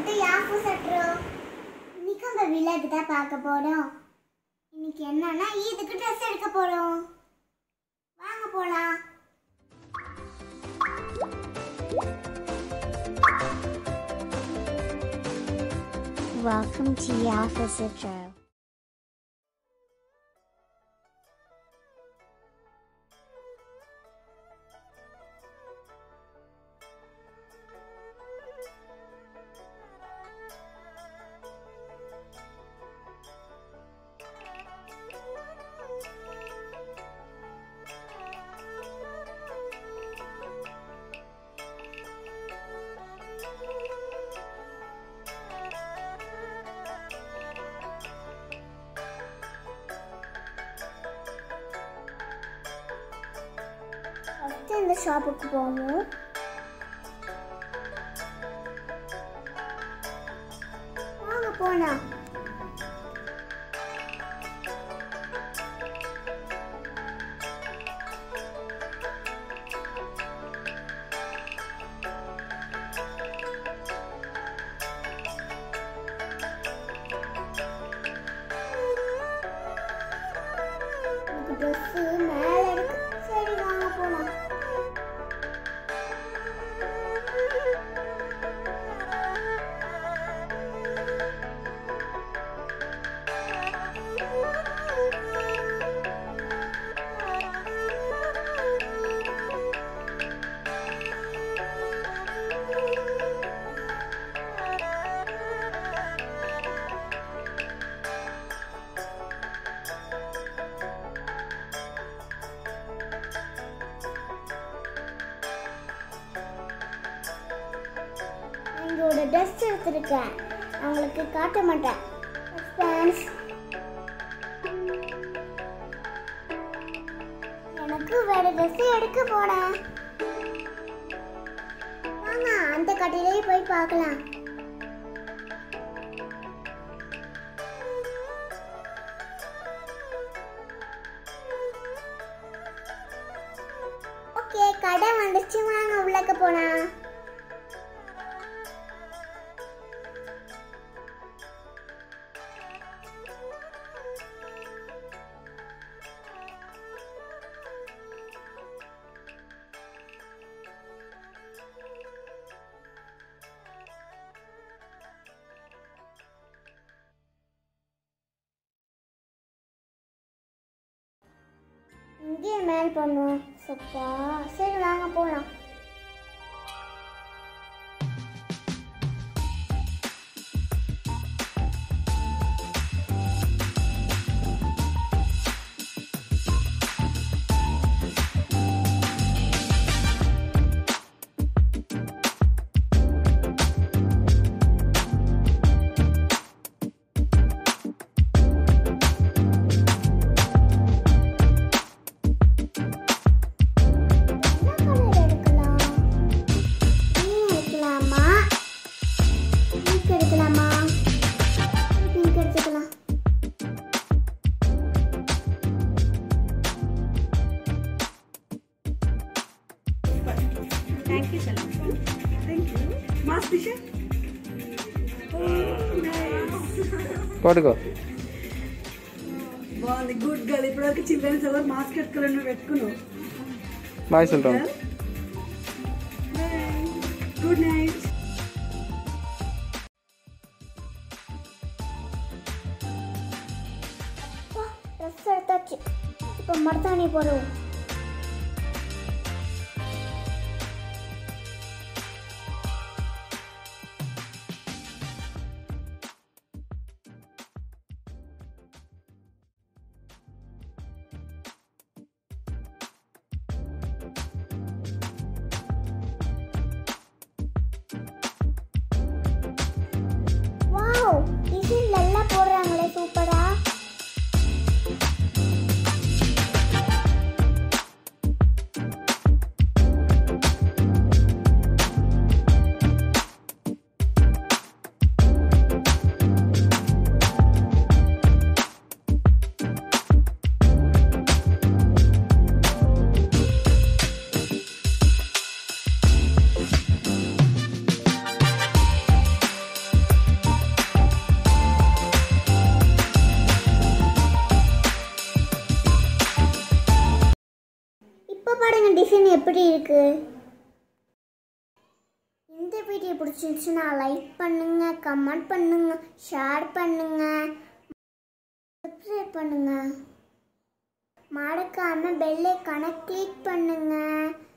To யாஃபு சட்ரு இன்னைக்கு நம்ம விழாக்கு தான் பார்க்க போறோம் இன்னைக்கு என்னன்னா ஈதுக்கு ட்ரெஸ் எடுக்க போறோம் வாங்க போலாம் Welcome to Yafa Citro. First இந்த ஷாப்புக்கு போவோம் வாங்க போலாம் எனக்கு ட்ரெஸ்ஸு மேலே இருக்கு சரி வாங்க போலாம் எங்களோட ட்ரெஸ் எடுத்திருக்கேன் அவங்களுக்கு காட்ட மாட்டேன் ஃப்ரெண்ட்ஸ் எனக்கு வேற ட்ரெஸ் எடுக்க போனேன் வாங்க அந்த கடையிலேயே போய் பார்க்கலாம் ஓகே கடை வந்துச்சு வாங்க உள்ளக்க போலாம் இங்கேயே மேல் பண்ணுவோம் சப்பா சரி வாங்க போகலாம் என்ன கலர் எடுக்கலாம் க்ரீன் எடுக்கலாமா பிங்க் எடுக்கலாமா பிங்க் எடுத்துக்கலாம் Thank you, Shalom. Thank you. Mask Tisha? పడుకో బాగుంది గుడ్ గర్ల్ ఇప్పటివరకు చిల్డ్రన్స్ ఎవరు మాస్క్ పెట్టుకోవాలి నువ్వు పెట్టుకున్నావు boy Sultan good night dress எடுத்தாச்சு இப்போ மருதாணி போடுவோம் வாவ் டிசைன் நல்லா போடுறாங்களே சூப்பரா பாருங்க டிசைன் எப்படி இருக்கு இந்த வீடியோ பிடிச்சிருந்துச்சுன்னா லைக் பண்ணுங்க கமெண்ட் பண்ணுங்க ஷேர் பண்ணுங்க சப்ஸ்கிரைப் பண்ணுங்க மறக்காம பெல் ஐக்கானை கிளிக் பண்ணுங்க